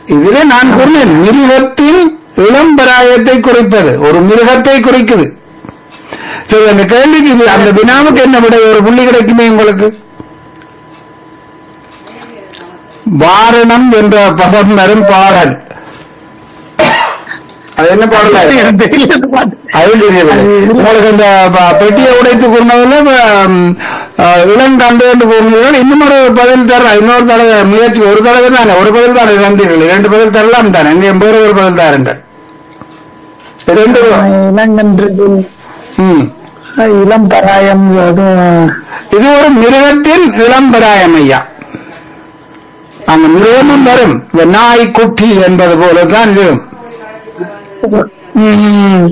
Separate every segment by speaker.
Speaker 1: இதிலே நான் கூறினேன் மிருகத்தின் இளம்பராயத்தை குறிப்பது ஒரு மிருகத்தை குறிக்குது சரி அந்த கேள்விக்கு இது- அந்த வினாவுக்கு என்ன விட ஒரு புள்ளி கிடைக்குமே உங்களுக்கு வாரணம் என்ற பதம் வரும் பாடல் அது என்ன பாடல்
Speaker 2: எனக்கு தெரியல பாட்டு.
Speaker 1: அது தெரியவில்லை. உங்களுக்கு இந்த ப- பெட்டியை உடைத்து கூறினதுல இளங்கண்டு என்று கூறினீர்கள் இன்னும் ஒரு பதில் தர இன்னொரு தடவை முயற்சி ஒரு தடவை தானே ஒரு பதில் தானே தந்தீர்கள் இரண்டு பதில் தரலாம் தானே இங்கே வேறு ஒரு பதில் தாருங்கள் ரெண்டு
Speaker 2: இளங்கன்று
Speaker 1: ம்.
Speaker 2: இளம் பராயம் அது
Speaker 1: இது ஒரு மிருகத்தின் இளம்பராயம் ஐயா அந்த மிருகமும் வரும் இந்த நாய் குட்டி என்பது போலதான் இது
Speaker 2: ம்,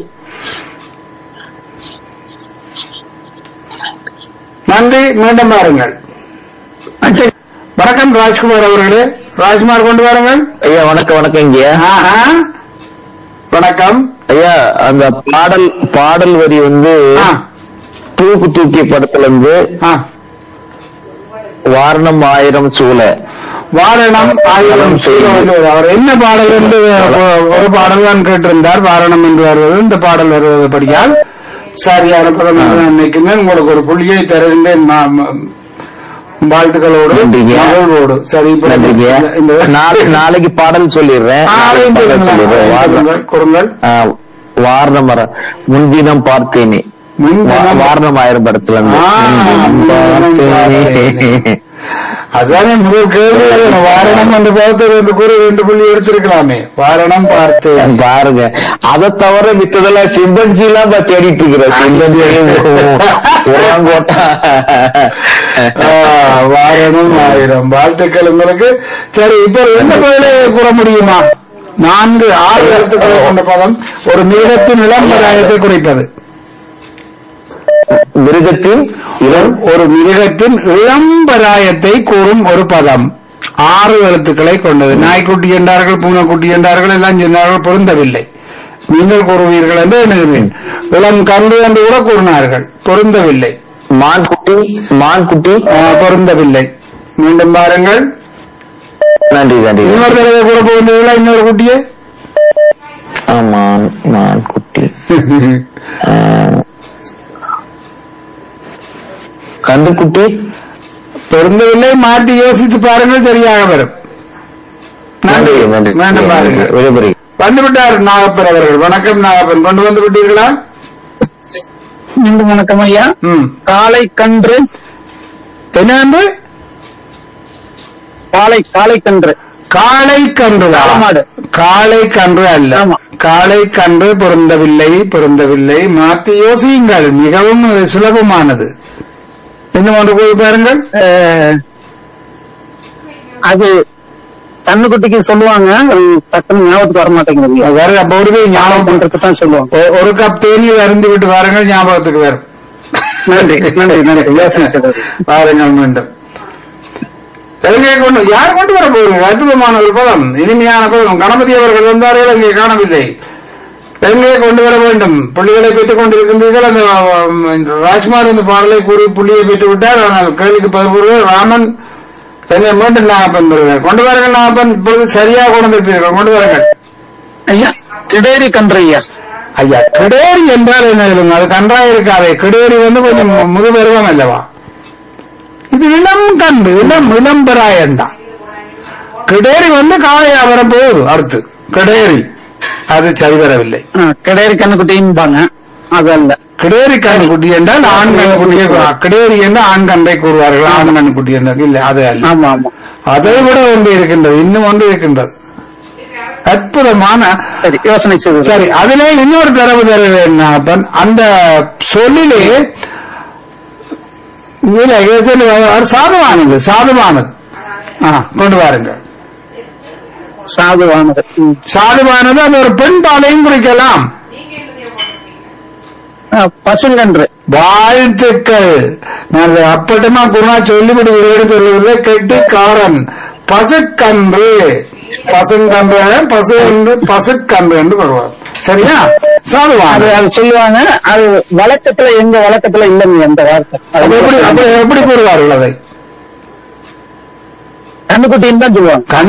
Speaker 1: நன்றி மீண்டும் பாருங்கள்
Speaker 2: சரி.
Speaker 1: வணக்கம் ராஜ்குமார் அவர்களே ராஜ்குமார் கொண்டு வாருங்கள்
Speaker 3: ஐயா வணக்கம் வணக்கம் இங்க
Speaker 1: ஆஹா. வணக்கம்
Speaker 3: ஐயா அந்த பாடல் பாடல் வரி வந்து
Speaker 1: ஆ,
Speaker 3: தூக்கு தூக்கி படத்துல இருந்து
Speaker 1: ஆ.
Speaker 3: வாரணம் ஆயிரம் சூழ
Speaker 1: வாரணம் ஆயிரம் செய்தி அவர் என்ன பாடல் என்று ஒரு பாடல் தான் கேட்டிருந்தார் வாரணம் என்று வருவது இந்த பாடல் வருவது படியால் சரியான பதம் என்று நான் நினைக்கிறேன் உங்களுக்கு ஒரு புள்ளியை தருகின்றேன் மா- ம- வாழ்த்துக்களோடு
Speaker 3: நன்றிங்க.
Speaker 1: மகிழ்வோடு சரி இப்ப
Speaker 3: நன்றிங்க
Speaker 1: இந்த- இந்த
Speaker 3: நாளை நாளைக்கு பாடல் சொல்லிடுறேன்
Speaker 1: ஆலயம்
Speaker 3: பாடல் சொல்லிடுறேன் வாரணம்
Speaker 1: கூறுங்கள், கூறுங்கள்
Speaker 3: ஆ, வாரணம் வர முன்தினம் பார்த்தேனே
Speaker 1: முன்தினம்
Speaker 3: வா- வாரணம் ஆயிரம் படத்துல இருந்து
Speaker 1: ஆ,
Speaker 3: முன்தினம் பார்த்தேனே.
Speaker 1: அதானே முதல் கேள்வி அது. வாரணம் என்று பார்த்து ரெண்டு கூறி ரெண்டு புள்ளி எடுத்திருக்கலாமே வாரணம் பார்த்து
Speaker 3: பாருங்க அதை தவிர மித்ததெல்லாம் சிம்பன்ஜி எல்லாம் இப்ப தேடிட்டு இருக்கிறேன் சிம்பன்ஜி கோட்டா
Speaker 1: ஆ, வாரணம் ஆயிரம் வாழ்த்துக்கள் உங்களுக்கு சரி இப்ப எந்த பதிலை கூற முடியுமா நான்கு ஆறு எழுத்துக்களை கொண்ட பதம் ஒரு மிருகத்தின் இளம்பராயத்தை குறிப்பது
Speaker 3: மிருகத்தின் இளம்
Speaker 1: ஒரு மிருகத்தின் இளம்பராயத்தை கூறும் ஒரு பதம் ஆறு எழுத்துக்களை கொண்டது நாய்க்குட்டி என்றார்கள் பூனைக்குட்டி என்றார்கள் எல்லாம் சொன்னார்கள் பொருந்தவில்லை நீங்கள் கூறுவீர்கள் என்று எண்ணுகிறேன் இளம் கன்று என்று கூட கூறினார்கள் பொருந்தவில்லை
Speaker 3: மான் குட்டி மான் குட்டி
Speaker 1: ஆ, பொருந்தவில்லை மீண்டும் பாருங்கள்
Speaker 3: நன்றி நன்றி
Speaker 1: இன்னொரு தடவை கூட போகிறீங்களா இன்னொரு குட்டியே
Speaker 3: ஆமான் மான் குட்டி ஆ. கன்று குட்டி
Speaker 1: பொருந்தவில்லை மாற்றி யோசித்து பாருங்கள் சரியாக வரும்
Speaker 3: நன்றி நன்றி
Speaker 1: மீண்டும் பாருங்கள்
Speaker 3: விடைபெறுகிறேன்
Speaker 1: வந்துவிட்டார் நாகப்பன் அவர்கள் வணக்கம் நாகப்பன் கொண்டு வந்து விட்டீர்களா
Speaker 2: மீண்டும் வணக்கம் ஐயா
Speaker 1: ம்
Speaker 2: காளை கன்று
Speaker 1: என்ன என்று
Speaker 2: காளை காளை கன்று
Speaker 1: காளை கன்று
Speaker 2: காளமாடு.
Speaker 1: காளை கன்று அல்ல
Speaker 2: ஆமா.
Speaker 1: காளை கன்று பொருந்தவில்லை பொருந்தவில்லை மாற்றி யோசியுங்கள் மிகவும் சுலபமானது இன்னும் ஒன்று போய் பாருங்கள்
Speaker 2: அஹ், அது கண்ணுக்குட்டிக்கு சொல்லுவாங்க அது டக்குன்னு ஞாபகத்துக்கு வர மாட்டேங்குது
Speaker 1: வேற அப்ப ஒரு போய் ஞாபகம் பண்ற-
Speaker 2: பண்றதுக்கு தான் சொல்லுவாங்க
Speaker 1: ஒ- ஒரு கப் தேநீர் அருந்து விட்டு பாருங்கள் ஞாபகத்துக்கு வரும்
Speaker 2: நன்றி நன்றி நன்றி யோசனை செய்தது
Speaker 1: பாருங்கள் மீண்டும் இலங்கையை கொண்டு யார் கொண்டு வர போகிறீர்கள் அற்புதமான ஒரு பதம் இனிமையான பதம் கணபதி அவர்கள் வந்தார்கள் இங்கே காணவில்லை இலங்கையை கொண்டு வர வேண்டும் புள்ளிகளை பெற்றுக் கொண்டிருக்கின்றீர்கள் அந்த um, இந்த ராஜ்குமார் இந்த பாடலை கூறி புள்ளியை பெற்று விட்டார் ஆனால் கேள்விக்கு பதில் கூறுகிறார் ராமன் இலங்கை மீண்டும் நாகப்பன் வருகிறார் கொண்டு வாருங்கள் நாகப்பன் இப்பொழுது சரியாக கொண்டு வந்திருப்பீர்கள் கொண்டு வாருங்கள்
Speaker 2: ஐயா கிடேரி கன்று ஐயா
Speaker 1: ஐயா கிடேரி என்றால் என்ன சொல்லுங்க அது கன்றாக இருக்காதே கிடேரி வந்து கொஞ்சம் முதுபருவம் அல்லவா இது இளம் கன்று இளம் இளம்பராயன் தான் கிடேரி வந்து காளையா வரப்போகுது அடுத்து கிடேரி அது சரி வரவில்லை
Speaker 2: ஆ, கிடேரி கண்ணுக்குட்டின்பாங்க அது அல்ல
Speaker 1: கிடேரி கண்ணு குட்டி என்றால் ஆண் கண்ணு குட்டியை கூறு- கிடேரி என்று ஆண் கன்றை கூறுவார்கள் ஆண் கண்ணு குட்டி என்றால் இல்லை அது அல்ல
Speaker 2: ஆமா ஆமா
Speaker 1: அதை விட ஒன்று இருக்கின்றது இன்னும் ஒன்று இருக்கின்றது அற்புதமான
Speaker 2: சரி யோசனை செய்தது
Speaker 1: சரி அதிலே இன்னொரு தரவு தருவேன் அப்பன் அந்த சொல்லிலே இல்ல, இதுல ஒரு சாதுவானது சாதுவானது ஆ, கொண்டு வாருங்கள்
Speaker 2: சாதுவானது ம்.
Speaker 1: சாதுவானது அது ஒரு பெண் பாலையும் குறிக்கலாம்
Speaker 2: ஆ, பசுங்கன்று
Speaker 1: வாழ்த்துக்கள் நான் அப்பட்டமா குருணா சொல்லிவிடு தெரியவில்லை கெட்டிக்காரன் பசுக்கன்று பசுங்கன்று பசு என்று பசுக்கன்று என்று வருவார் சரியா
Speaker 2: அது
Speaker 1: சாதுவானது
Speaker 2: அது சொல்லுவாங்க அது வழக்கத்துல எங்க வழக்கத்துல இல்லைங்க அந்த வார்த்தை
Speaker 1: அது எப்படி
Speaker 2: அது
Speaker 1: அப்படி எப்படி கூறுவார்கள் அதை
Speaker 2: கண்ணுக்குட்டின்னு தான் சொல்லுவாங்க